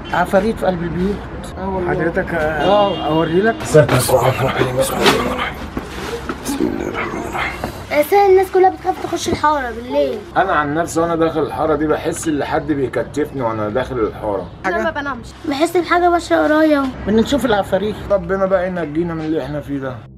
عفاريت في قلب البيوت اه والله حضرتك اه اوري لك اساسا الناس كلها بتخاف تخش الحاره بالليل انا عن نفسي وانا داخل الحاره دي بحس ان حد بيكتفني وانا داخل الحاره انا ما بنامش بحس بحاجه ماشيه ورايا بدنا نشوف العفاريت ربنا بقى ينجينا من اللي احنا فيه ده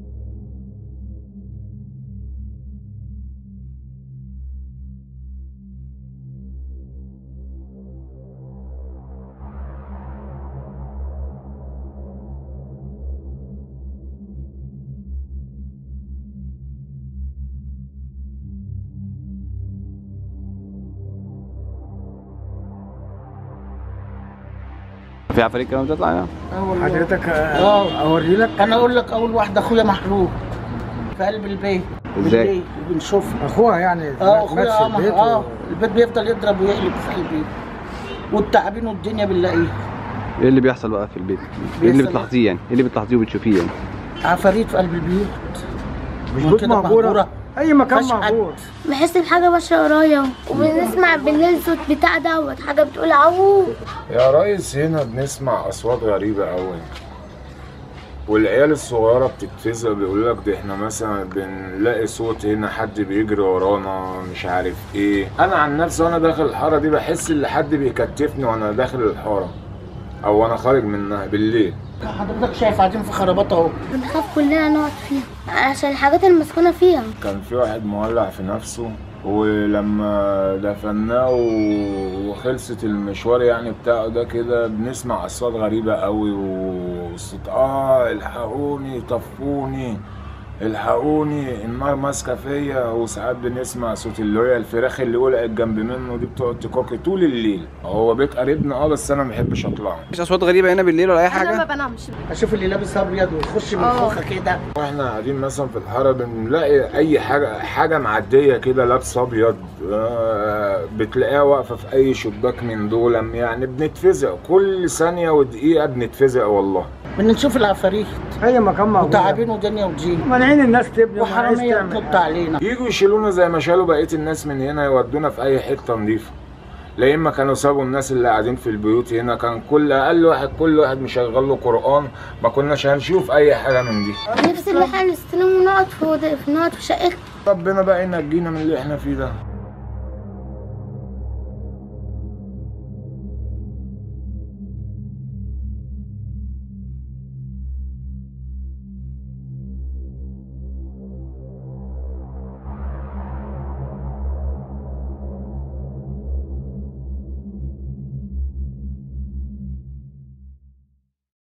في عفاريت كده بتطلع يعني اه والله حضرتك اه اوري لك انا اقول لك اول واحده اخويا محروق في قلب البيت ازاي؟ بالليل بنشوفها اخوها يعني اه مات اخويا في اه البيت مح- اه و- البيت بيفضل يضرب ويقلب في قلبي والتعابين والدنيا بنلاقيه ايه اللي بيحصل بقى في البيت؟ ايه اللي بيحصل بتلاحظيه يعني؟ ايه اللي بتلاحظيه وبتشوفيه يعني؟ عفاريت في قلب البيوت مش من بيوت كده مهجوره اي مكان مفيهاش حد. مهجور بحس بحاجه ماشيه ورايا وبنسمع بالليل صوت بتاع دوت حاجه بتقول عو يا ريس هنا بنسمع اصوات غريبه قوي والعيال الصغيره بتتفزع بيقول لك ده احنا مثلا بنلاقي صوت هنا حد بيجري ورانا مش عارف ايه انا عن نفسي وانا داخل الحاره دي بحس ان حد بيكتفني وانا داخل الحاره او وانا خارج منها بالليل حضرتك شايف قاعدين في خرابات اهو بنخاف كلنا نقعد فيها عشان الحاجات المسكونه فيها كان في واحد مولع في نفسه ولما دفناه و- وخلصت المشوار يعني بتاعه ده كده بنسمع اصوات غريبه قوي وصوت اه الحقوني طفوني الحقوني النار ماسكه فيا وساعات بنسمع صوت اللي هي الفراخ اللي ولعت جنب منه دي بتقعد تكوكي طول الليل هو بيت قريبنا اه بس انا ما بحبش اطلع مفيش اصوات غريبه هنا بالليل ولا اي انا ما حاجه؟ بنامش اشوف اللي لابس ابيض ويخش من اه. خوخه كده واحنا قاعدين مثلا في الحاره بنلاقي اي حاجه حاجه معديه كده لابس ابيض آه، بتلاقيها واقفه في اي شباك من دول يعني بنتفزع كل ثانيه ودقيقه بنتفزع والله بدنا نشوف العفاريت اي مكان مهجور وتعابين ودنيا وجين مانعين الناس تبني وعايز وحراميه تعمل بتنط علينا يجوا يشيلونا زي ما شالوا بقيه الناس من هنا يودونا في اي حته نظيفه لا اما كانوا سابوا الناس اللي قاعدين في البيوت هنا كان كل اقل واحد كل واحد مشغل له قران ما كناش هنشوف اي حاجه من دي نفسي ان احنا نستلم ونقعد في ود- نقعد في شقتنا ربنا بقى ينجينا من اللي احنا فيه ده